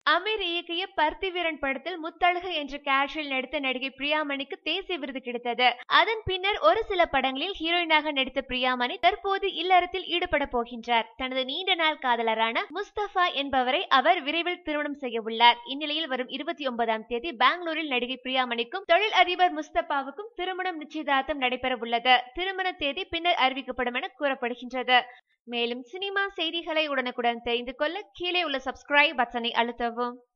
அமீர் இயக்கிய பருத்தி வீரன் படத்தில் முத்தழகு என்ற கேரக்டரில் நடித்த நடிகை பிரியாமணிக்கு தேசிய விருது கிடைத்தது அதன் பின்னர் ஒரு சில படங்களில் ஹீரோயினாக நடித்த பிரியாமணி தற்போது இல்லறத்தில் ஈடுபட போகின்றார் தனது நீண்ட நாள் காதலரான முஸ்தபா என்பவரை அவர் விரைவில் திருமணம் செய்ய உள்ளார் இந்நிலையில் வரும் இருபத்தி ஒன்பதாம் தேதி பெங்களூரில் நடிகை பிரியாமணிக்கும் தொழில் அதிபர் முஸ்தபாவுக்கும் திருமணம் நிச்சயதார்த்தம் நடைபெற உள்ளது திருமண தேதி பின்னர் அறிவிக்கப்படும் என கூறப்படுகின்றது மேலும் சினிமா செய்திகளை உடனுக்குடன் தெரிந்து கொள்ள கீழே உள்ள சப்ஸ்கிரைப் பட்டனை அழுத்தவும்